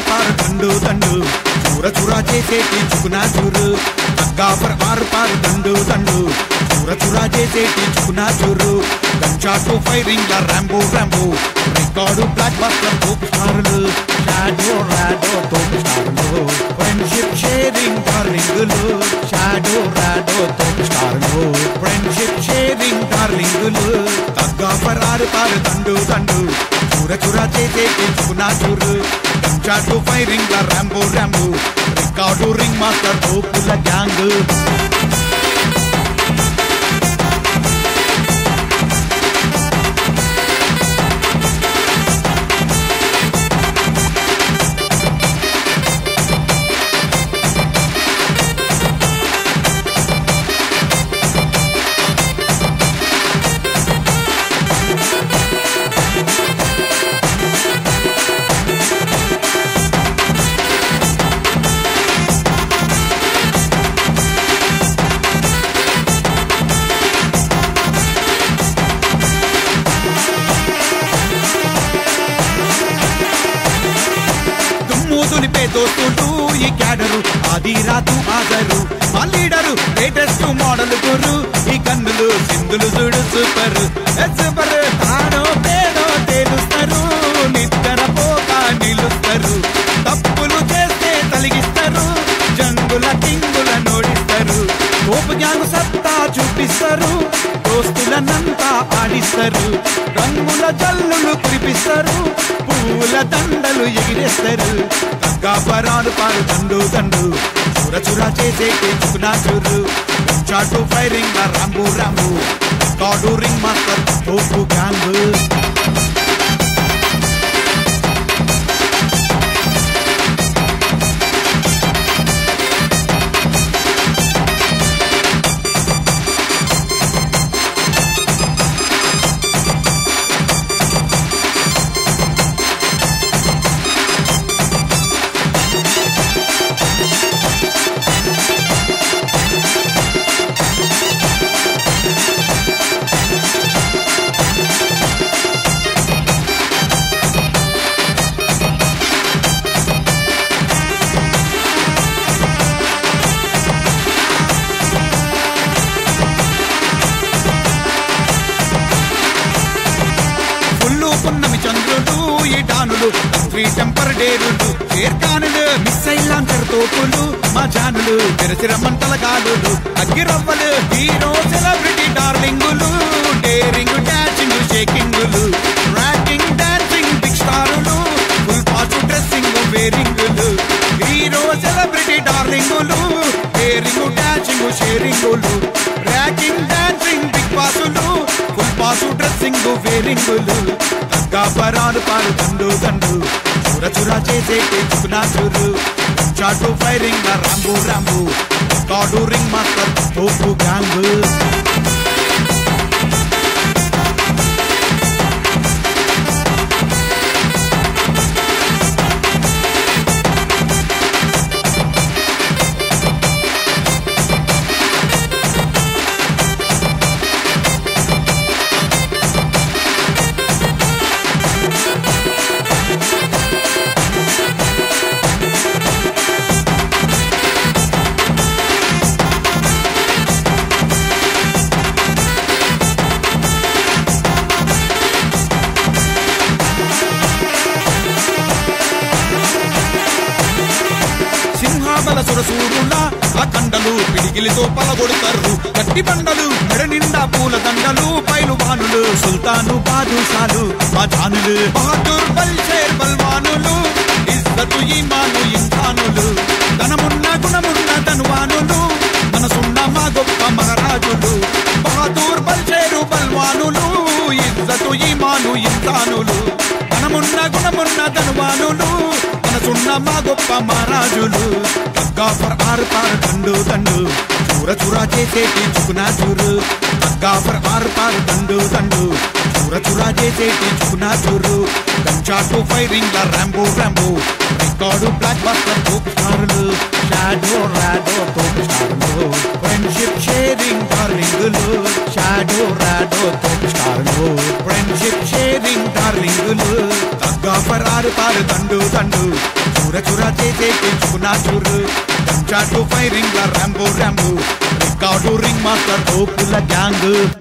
పారు దండు దండు చూర చూర చేసేటి చుకునా చూరు తగ్గా పర్ ఆరు పారు దండు దండు చూర చూర చేసేటి చుకునా చూరు గన్షాట్ ఫైరింగ్ లా Rambo Rambo record block buster తోపు స్టార్లు షాడో రాడో తోపు స్టార్లు ఫ్రెండ్షిప్ షేరింగ్ డార్లింగులు షాడో రాడో తోపు స్టార్లు ఫ్రెండ్షిప్ షేరింగ్ డార్లింగులు తగ్గా పర్ ఆరు పారు దండు దండు చూర చూర చేసేటి చుకునా చూరు గన్షాట్ ఫైరింగ్ లా Rambo Rambo record ring master తోపుల గ్యాంగ్ దుమ్ము దులిపే దోస్తులు ఈ క్యాడరు ఆది రాతు ఆదరు మా లీడరు లేటెస్ట్ మోడల్ గురు ఈ కన్నులు సింధులు చూడు సూపర్ సూపర్ తానో పేడో తేలుస్తారు నిద్ర పోక నిలుస్తారు తప్పులు చేస్తే తలిగిస్తారు జంగుల కింగుల నోడిస్తారు కోపు జ్ఞాను సత్తా చూపిస్తారు దోస్తులనంతా ఆడిస్తారు రంగుల జల్లులు కురిపిస్తారు పూల దండలు ఎగిరేస్తారు తగ్గా పరాలు పాలు దండు దండు చూర చూర చేసే చుకునా చూరు చాటు ఫైరింగ్ లా రాంబు రాంబు కాడు రింగ్ మాస్టర్ తోపు గ్యాంగు ఫుల్లు పున్నమి చంద్రుడు ఈ డానులు త్రీ టెంపర్ డేరులు చేర్కానులు మిస్సైల్ లాంచర్ తోపులు మా జానులు తెరచిర మంటల గాలులు అగ్గిరవ్వలు హీరో సెలబ్రిటీ డార్లింగులు డేరింగ్ డాన్సింగ్ షేకింగులు ర్యాకింగ్ డాన్సింగ్ బిగ్ స్టారులు ఫుల్ పాచు డ్రెస్సింగ్ వేరింగులు హీరో సెలబ్రిటీ డార్లింగులు డేరింగ్ డాన్సింగ్ షేరింగులు ర్యాకింగ్ డాన్సింగ్ బిగ్ బాసులు ఫుల్ పాసు డ్రెస్సింగ్ వేరింగులు తగ్గా పరాలు పాలు దండు దండు చూర చూర చేసే చుకునా చూరు చాటు ఫైరింగ్ లా రాంబు రాంబు కాడు రింగ్ మాస్టర్ తోపు గ్యాంగు సింహాబల సురసూరులా ఆ కండలు పిడిగిలితో పలగొడతారు గట్టి బండలు మెడ నిండా పూల దండలు పైలు బానులు సుల్తాను బాదుషాలు మా జానులు బహదూర్ బల్షేర్ బల్వానులు ఇజ్జతు ఈమాను ఇంసానులు ధనమున్న గుణమున్న ధనువానులు మనసున్న మా గొప్ప మహారాజులు బహదూర్ బల్షేరు బల్వానులు ఇజ్జతు ఈమాను ఇంసానులు ధనమున్న గుణమున్న ధనువానులు మనసున్న మా గొప్ప మహారాజులు తగ్గా ఫర్ ఆరు పారు దండు దండు చూర చూర చేసేటి చుకునా చూరు తగ్గా ఫర్ ఆరు పారు దండు దండు చూర చూర చేసేటి చుకునా చూరు గంచాటు ఫైరింగ్ లా Rambo Rambo record block buster తోపు స్టారులు షాడో రాడో తోపు స్టారులు ఫ్రెండ్షిప్ షేరింగ్ డార్లింగులు షాడో రాడో తోపు స్టారులు ఫ్రెండ్షిప్ షేరింగ్ డార్లింగులు తగ్గా ఫర్ ఆరు కొడతారు దండు దండు చూర చూర చేసే పెంచుకున్న చూరు గంచాటు ఫైరింగ్ రంబు రంబు రికార్డు రింగ్ మాస్టర్ ఓపుల గ్యాంగ్